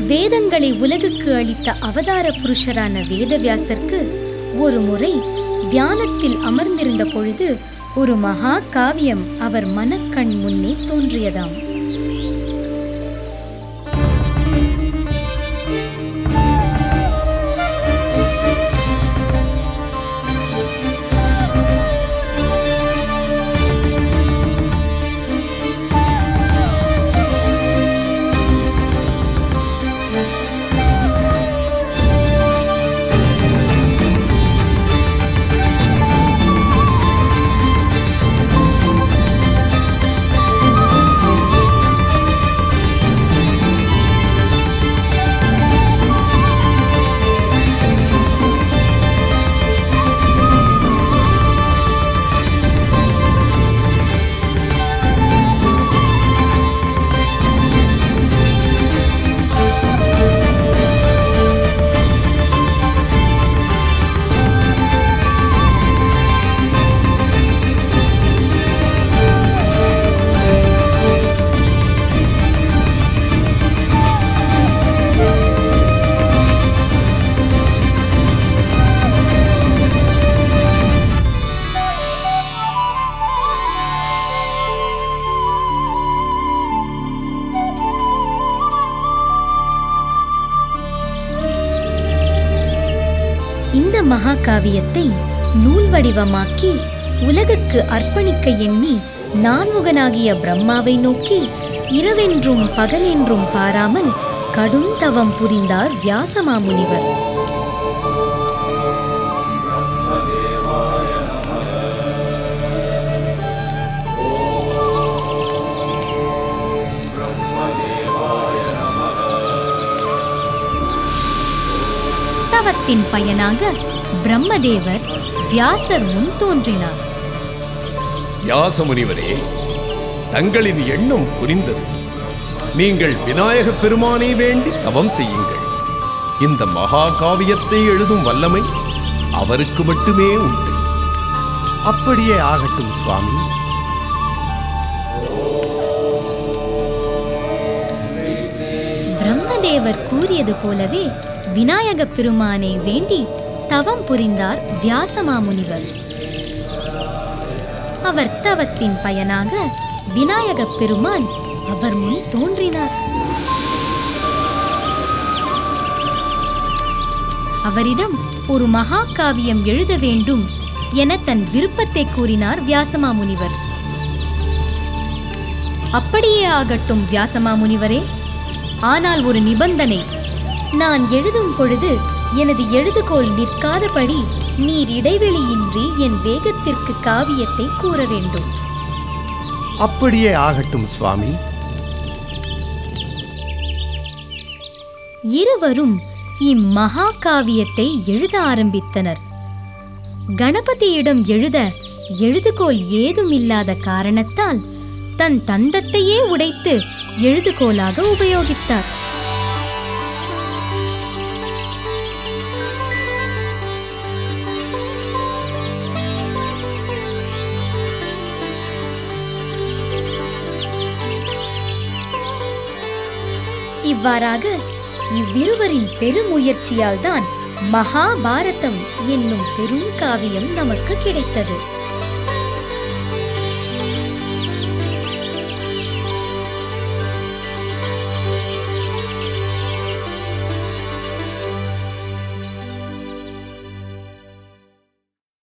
வேதங்களை உலகுக்கு அளித்த அவதார புருஷரான வேதவியாசருக்கு ஒரு முறை தியானத்தில் அமர்ந்திருந்த பொழுது ஒரு மகா காவியம் அவர் மனக்கண் முன்னே தோன்றியதாம் இந்த மகாகாவியத்தை நூல் வடிவமாக்கி உலகுக்கு அர்ப்பணிக்க எண்ணி நான்முகனாகிய பிரம்மாவை நோக்கி இரவென்றும் பகலென்றும் பாராமல் கடும் தவம் புரிந்தார் வியாசமாமுனிவர் தவத்தின் பயனாக பிரம்மதேவர் வியாசர் முன் தோன்றினார் வியாசமுனிவரே தங்களின் எண்ணம் புரிந்தது நீங்கள் விநாயகப் பெருமானை வேண்டி தவம் செய்யுங்கள் இந்த மகா காவியத்தை எழுதும் வல்லமை அவருக்கு மட்டுமே உண்டு அப்படியே ஆகட்டும் சுவாமி பிரம்மதேவர் கூறியது போலவே விநாயகப் பெருமானை வேண்டி தவம் புரிந்தார் வியாசமாமுனிவர் அவர் தவத்தின் பயனாக விநாயகப் பெருமான் அவர் முன் தோன்றினார் அவரிடம் ஒரு மகா காவியம் எழுத வேண்டும் என தன் விருப்பத்தை கூறினார் வியாசமாமுனிவர் அப்படியே ஆகட்டும் வியாசமாமுனிவரே ஆனால் ஒரு நிபந்தனை நான் எழுதும் பொழுது எனது எழுதுகோல் நிற்காதபடி நீர் இடைவெளியின்றி என் வேகத்திற்கு காவியத்தை கூற வேண்டும் அப்படியே ஆகட்டும் சுவாமி இருவரும் இம்மகா காவியத்தை எழுத ஆரம்பித்தனர் கணபதியிடம் எழுத எழுதுகோல் ஏதும் இல்லாத காரணத்தால் தன் தந்தத்தையே உடைத்து எழுதுகோலாக உபயோகித்தார் இவ்வாறாக இவ்விருவரின் பெருமுயற்சியால் தான் மகாபாரதம் என்னும் பெரும் காவியம் நமக்கு கிடைத்தது